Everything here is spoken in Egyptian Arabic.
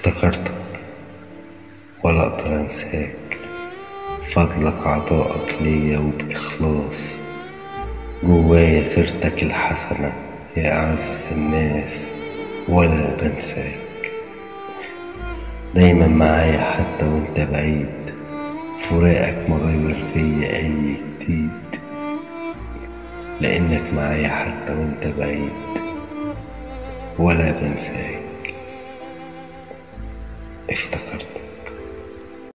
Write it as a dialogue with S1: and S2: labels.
S1: افتكرتك ولا اقدر انساك فضلك عطائك ليا وبإخلاص جوايا سيرتك الحسنة يا أعز الناس ولا بنساك دايما معايا حتى وانت بعيد فراقك مغير فيا أي جديد لأنك معايا حتى وانت بعيد ولا بنساك افتكرت